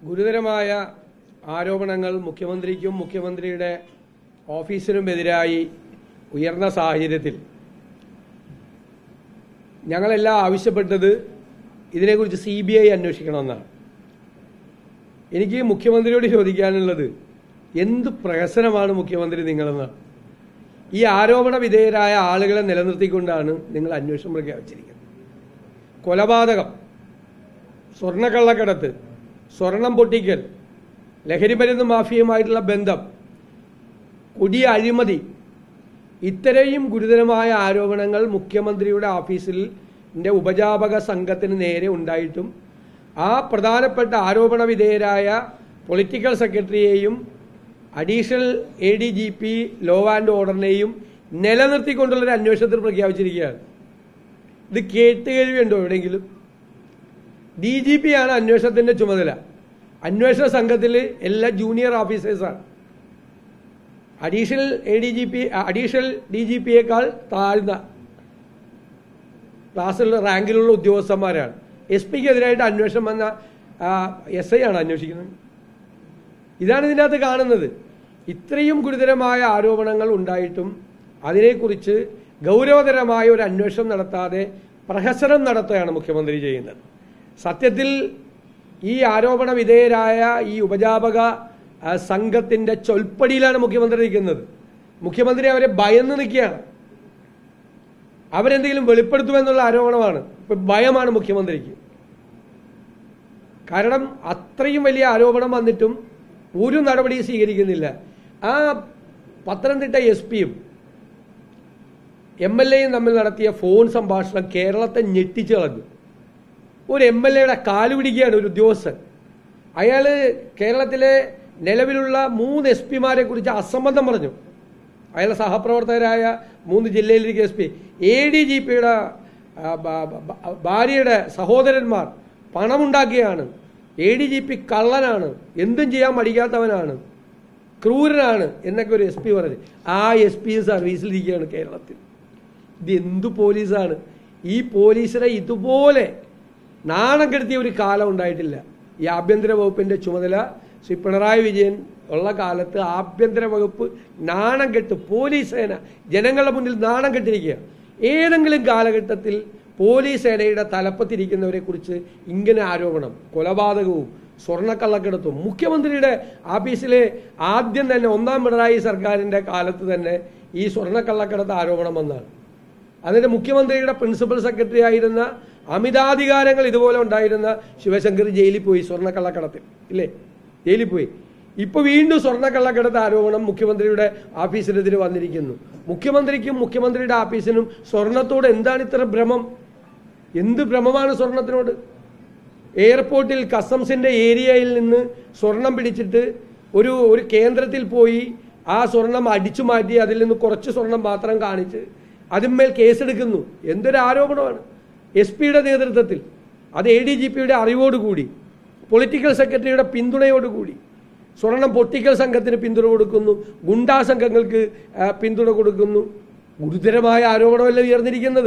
ഗുരുതരമായ ആരോപണങ്ങൾ മുഖ്യമന്ത്രിക്കും മുഖ്യമന്ത്രിയുടെ ഓഫീസിനുമെതിരായി ഉയർന്ന സാഹചര്യത്തിൽ ഞങ്ങളെല്ലാം ആവശ്യപ്പെട്ടത് ഇതിനെക്കുറിച്ച് സി ബി ഐ അന്വേഷിക്കണമെന്നാണ് എനിക്ക് മുഖ്യമന്ത്രിയോട് ചോദിക്കാനുള്ളത് എന്ത് പ്രഹസനമാണ് മുഖ്യമന്ത്രി നിങ്ങളെന്നാണ് ഈ ആരോപണ വിധേയരായ ആളുകളെ നിലനിർത്തിക്കൊണ്ടാണ് നിങ്ങൾ അന്വേഷണം പ്രഖ്യാപിച്ചിരിക്കുന്നത് കൊലപാതകം സ്വർണ്ണക്കള്ളക്കടത്ത് സ്വർണം പൊട്ടിക്കൽ ലഹരിമരുന്ന് മാഫിയയുമായിട്ടുള്ള ബന്ധം കൊടിയ അഴിമതി ഇത്രയും ഗുരുതരമായ ആരോപണങ്ങൾ മുഖ്യമന്ത്രിയുടെ ഓഫീസിൽ ന്റെ ഉപജാപക സംഘത്തിന് നേരെ ഉണ്ടായിട്ടും ആ പ്രധാനപ്പെട്ട ആരോപണ വിധേയരായ പൊളിറ്റിക്കൽ സെക്രട്ടറിയെയും additional A D G P law and ഓർഡറിനെയും നിലനിർത്തിക്കൊണ്ടുള്ളൊരു അന്വേഷണത്തിൽ പ്രഖ്യാപിച്ചിരിക്കുകയാണ് ഇത് കേട്ടുകേഴ്വിയുണ്ടോ എവിടെയെങ്കിലും ഡി ജി പി ആണ് അന്വേഷണത്തിന്റെ ചുമതല അന്വേഷണ സംഘത്തിൽ എല്ലാ ജൂനിയർ ഓഫീസേഴ്സാണ് additional A D G P additional D G പിയേക്കാൾ താഴ്ന്ന ക്ലാസ്സിലുള്ള റാങ്കിലുള്ള ഉദ്യോഗസ്ഥന്മാരാണ് എസ് പിക്ക് എതിരായിട്ട് അന്വേഷണം വന്ന എസ് ഐ ആണ് അന്വേഷിക്കുന്നത് ഇതാണ് ഇതിൻ്റെ അകത്ത് കാണുന്നത് ഇത്രയും ഗുരുതരമായ ആരോപണങ്ങൾ ഉണ്ടായിട്ടും അതിനെക്കുറിച്ച് ഗൗരവതരമായ ഒരു അന്വേഷണം നടത്താതെ പ്രഹസനം നടത്തുകയാണ് മുഖ്യമന്ത്രി ചെയ്യുന്നത് സത്യത്തിൽ ഈ ആരോപണ വിധേയരായ ഈ ഉപജാപക ആ, സംഘത്തിന്റെ ചൊൽപ്പടിയിലാണ് മുഖ്യമന്ത്രി നിൽക്കുന്നത് മുഖ്യമന്ത്രി അവരെ ഭയന്ന് നിൽക്കുകയാണ് അവരെന്തെങ്കിലും വെളിപ്പെടുത്തുമെന്നുള്ള ആരോപണമാണ് ഇപ്പൊ ഭയമാണ് മുഖ്യമന്ത്രിക്ക് കാരണം അത്രയും വലിയ ആരോപണം വന്നിട്ടും ഒരു നടപടി സ്വീകരിക്കുന്നില്ല ആ പത്തനംതിട്ട എസ് പിയും എം എൽ എയും തമ്മിൽ നടത്തിയ ഫോൺ സംഭാഷണം കേരളത്തെ ഞെട്ടിച്ചു കളഞ്ഞു ഒരു എം എൽ എയുടെ കാല് പിടിക്കുകയാണ് ഒരു ഉദ്യോഗസ്ഥൻ അയാൾ കേരളത്തിലെ നിലവിലുള്ള മൂന്ന് എസ് പിമാരെ കുറിച്ച് അസംബന്ധം പറഞ്ഞു അയാളുടെ സഹപ്രവർത്തകരായ മൂന്ന് ജില്ലയിലേക്ക് S P A D G പിയുടെ ഭാര്യയുടെ സഹോദരന്മാർ പണമുണ്ടാക്കിയാണ് എ ഡി ജി പി കള്ളനാണ് എന്തും ചെയ്യാൻ മടിക്കാത്തവനാണ് ക്രൂരനാണ് എന്നൊക്കെ ഒരു എസ് പി പറഞ്ഞു ആ എസ് പി സർവീസിലിരിക്കുകയാണ് കേരളത്തിൽ ഇത് എന്തു പോലീസാണ് ഈ പോലീസിനെ ഇതുപോലെ നാണം കെടുത്തിയ ഒരു കാലം ഉണ്ടായിട്ടില്ല ഈ ആഭ്യന്തര വകുപ്പിന്റെ ചുമതല ശ്രീ പിണറായി വിജയൻ ഉള്ള കാലത്ത് ആഭ്യന്തര വകുപ്പ് നാണം കെട്ട് പോലീസ് സേന ജനങ്ങളുടെ മുന്നിൽ നാണം കെട്ടിരിക്കുക ഏതെങ്കിലും കാലഘട്ടത്തിൽ പോലീസ് സേനയുടെ തലപ്പത്തിരിക്കുന്നവരെ കുറിച്ച് ഇങ്ങനെ ആരോപണം കൊലപാതകവും സ്വർണ്ണക്കള്ളക്കടത്തും മുഖ്യമന്ത്രിയുടെ ഓഫീസിലെ ആദ്യം തന്നെ ഒന്നാം പിണറായി സർക്കാരിന്റെ കാലത്ത് തന്നെ ഈ സ്വർണ്ണക്കള്ളക്കടത്ത് ആരോപണം വന്നാണ് അതിന്റെ മുഖ്യമന്ത്രിയുടെ പ്രിൻസിപ്പൽ സെക്രട്ടറി ആയിരുന്ന അമിതാധികാരങ്ങൾ ഇതുപോലെ ഉണ്ടായിരുന്ന ശിവശങ്കർ ജയിലിൽ പോയി സ്വർണ്ണക്കള്ളക്കടത്തിൽ ഇല്ലേ ജയിലിൽ പോയി ഇപ്പൊ വീണ്ടും സ്വർണ്ണക്കള്ളക്കടത്ത് ആരോപണം മുഖ്യമന്ത്രിയുടെ ഓഫീസിനെതിരെ വന്നിരിക്കുന്നു മുഖ്യമന്ത്രിക്കും മുഖ്യമന്ത്രിയുടെ ഓഫീസിനും സ്വർണത്തോട് എന്താണ് ഇത്ര ഭ്രമം എന്ത് ഭ്രമമാണ് സ്വർണത്തിനോട് എയർപോർട്ടിൽ കസ്റ്റംസിന്റെ ഏരിയയിൽ നിന്ന് സ്വർണം പിടിച്ചിട്ട് ഒരു ഒരു കേന്ദ്രത്തിൽ പോയി ആ സ്വർണം അടിച്ചു മാറ്റി അതിൽ നിന്ന് കുറച്ച് സ്വർണം മാത്രം കാണിച്ച് അതിന്മേൽ കേസെടുക്കുന്നു എന്തൊരു ആരോപണമാണ് എസ് പിയുടെ നേതൃത്വത്തിൽ അത് എ ഡി ജി പിയുടെ അറിവോടുകൂടി പൊളിറ്റിക്കൽ സെക്രട്ടറിയുടെ പിന്തുണയോടുകൂടി സ്വർണം പൊട്ടിക്കൽ സംഘത്തിന് പിന്തുണ കൊടുക്കുന്നു ഗുണ്ടാ സംഘങ്ങൾക്ക് ആ, പിന്തുണ കൊടുക്കുന്നു ഗുരുതരമായ ആരോപണമല്ല ഉയർന്നിരിക്കുന്നത്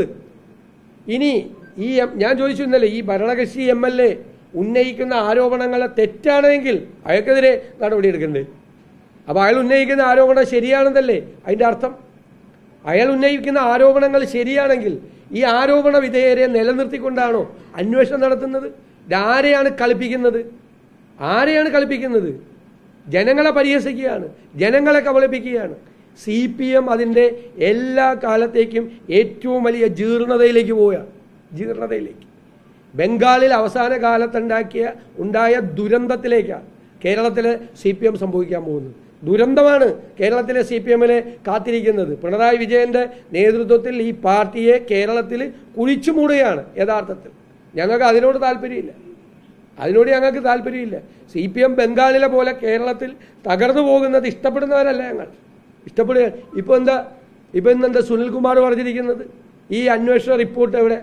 ഇനി ഈ എം- ഞാൻ ചോദിച്ചു ഇന്നലെ ഈ ഭരണകക്ഷി എം എൽ എ ഉന്നയിക്കുന്ന ആരോപണങ്ങളെ തെറ്റാണെങ്കിൽ അയാൾക്കെതിരെ നടപടിയെടുക്കണ്ടേ അപ്പൊ അയാൾ ഉന്നയിക്കുന്ന ആരോപണം ശരിയാണെന്നല്ലേ അതിന്റെ അർത്ഥം അയാൾ ഉന്നയിക്കുന്ന ആരോപണങ്ങൾ ശരിയാണെങ്കിൽ ഈ ആരോപണ വിധേയരെ നിലനിർത്തിക്കൊണ്ടാണോ അന്വേഷണം നടത്തുന്നത് ഇതാരെയാണ് കളിപ്പിക്കുന്നത് ആരെയാണ് കളിപ്പിക്കുന്നത് ജനങ്ങളെ പരിഹസിക്കുകയാണ് ജനങ്ങളെ കബളിപ്പിക്കുകയാണ് സി പി എം അതിൻ്റെ എല്ലാ കാലത്തേക്കും ഏറ്റവും വലിയ ജീർണതയിലേക്ക് പോവുകയാണ് ജീർണതയിലേക്ക് ബംഗാളിൽ അവസാന കാലത്തുണ്ടാക്കിയ ഉണ്ടായ ദുരന്തത്തിലേക്കാണ് കേരളത്തിലെ സി പി എം സംഭവിക്കാൻ പോകുന്നത് ദുരന്തമാണ് കേരളത്തിലെ സി പി എമ്മിലെ കാത്തിരിക്കുന്നത് പിണറായി വിജയന്റെ നേതൃത്വത്തിൽ ഈ പാർട്ടിയെ കേരളത്തിൽ കുഴിച്ചു മൂടുകയാണ് യഥാർത്ഥത്തിൽ ഞങ്ങൾക്ക് അതിനോട് താല്പര്യമില്ല അതിനോട് ഞങ്ങൾക്ക് താല്പര്യമില്ല സി പി എം ബംഗാളിലെ പോലെ കേരളത്തിൽ തകർന്നു പോകുന്നത് ഇഷ്ടപ്പെടുന്നവരല്ല ഞങ്ങൾ ഇഷ്ടപ്പെടുക ഇപ്പൊ എന്താ ഇപ്പൊ ഇന്നെന്താ സുനിൽകുമാർ പറഞ്ഞിരിക്കുന്നത് ഈ അന്വേഷണ റിപ്പോർട്ട് എവിടെ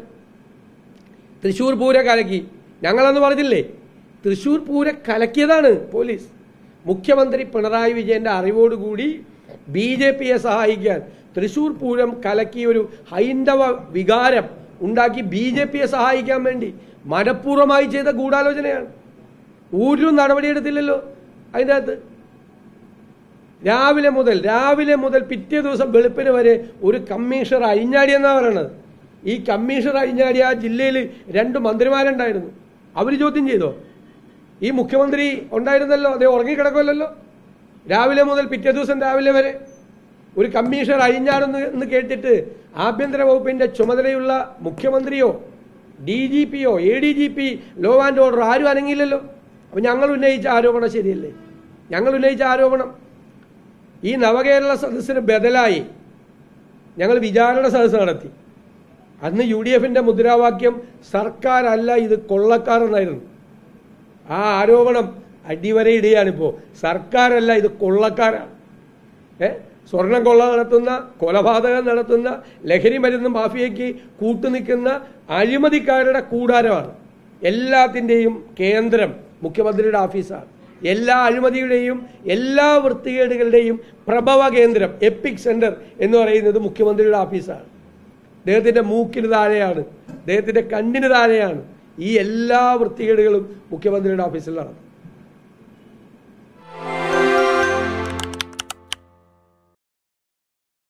തൃശൂർ പൂര കലക്കി ഞങ്ങളന്ന് പറഞ്ഞില്ലേ തൃശൂർ പൂര കലക്കിയതാണ് പോലീസ് മുഖ്യമന്ത്രി പിണറായി വിജയന്റെ അറിവോടുകൂടി ബി ജെ പിയെ സഹായിക്കാൻ തൃശൂർ പൂരം കലക്കിയ ഒരു ഹൈന്ദവ വികാരം ഉണ്ടാക്കി ബി ജെ പിയെ സഹായിക്കാൻ വേണ്ടി മനഃപൂർവ്വമായി ചെയ്ത ഗൂഢാലോചനയാണ് ഒരു നടപടിയെടുത്തില്ലല്ലോ അതിൻ്റെ അകത്ത് രാവിലെ മുതൽ രാവിലെ മുതൽ പിറ്റേ ദിവസം വെളുപ്പിന് വരെ ഒരു കമ്മീഷണർ അഴിഞ്ഞാടി എന്നാ പറയണത് ഈ കമ്മീഷണർ അഴിഞ്ഞാടി ആ ജില്ലയിൽ രണ്ട് മന്ത്രിമാരുണ്ടായിരുന്നു അവർ ചോദ്യം ചെയ്തോ ഈ മുഖ്യമന്ത്രി ഉണ്ടായിരുന്നല്ലോ അദ്ദേഹം ഉറങ്ങിക്കിടക്കുമല്ലോ രാവിലെ മുതൽ പിറ്റേ ദിവസം രാവിലെ വരെ ഒരു കമ്മീഷണർ അഴിഞ്ഞാടുന്നു എന്ന് കേട്ടിട്ട് ആഭ്യന്തര വകുപ്പിന്റെ ചുമതലയുള്ള മുഖ്യമന്ത്രിയോ ഡി ജി പിയോ A D G P law and order ആരും അനങ്ങിയില്ലല്ലോ അപ്പം ഞങ്ങൾ ഉന്നയിച്ച ആരോപണം ശരിയല്ലേ ഞങ്ങൾ ഉന്നയിച്ച ആരോപണം ഈ നവകേരള സദസ്സിന് ബദലായി ഞങ്ങൾ വിചാരണ സദസ്സ് നടത്തി അന്ന് യു ഡി എഫിന്റെ മുദ്രാവാക്യം സർക്കാരല്ല ഇത് കൊള്ളക്കാർ എന്നായിരുന്നു ആ ആരോപണം അടിവരയിടുകയാണിപ്പോൾ സർക്കാരല്ല ഇത് കൊള്ളക്കാരാണ് ഏ സ്വർണം കൊള്ള നടത്തുന്ന കൊലപാതകം നടത്തുന്ന ലഹരി മരുന്ന് മാഫിയയ്ക്ക് കൂട്ടുനിൽക്കുന്ന അഴിമതിക്കാരുടെ കൂടാരമാണ് എല്ലാത്തിൻ്റെയും കേന്ദ്രം മുഖ്യമന്ത്രിയുടെ ഓഫീസാണ് എല്ലാ അഴിമതിയുടെയും എല്ലാ വൃത്തികേടുകളുടെയും പ്രഭവ കേന്ദ്രം എപ്പിക് സെന്റർ എന്ന് പറയുന്നത് മുഖ്യമന്ത്രിയുടെ ഓഫീസാണ് അദ്ദേഹത്തിന്റെ മൂക്കിന് താഴെയാണ് അദ്ദേഹത്തിന്റെ കണ്ണിന് താഴെയാണ് ഈ എല്ലാ വൃത്തികേടുകളും മുഖ്യമന്ത്രിയുടെ ഓഫീസിൽ നടന്നത്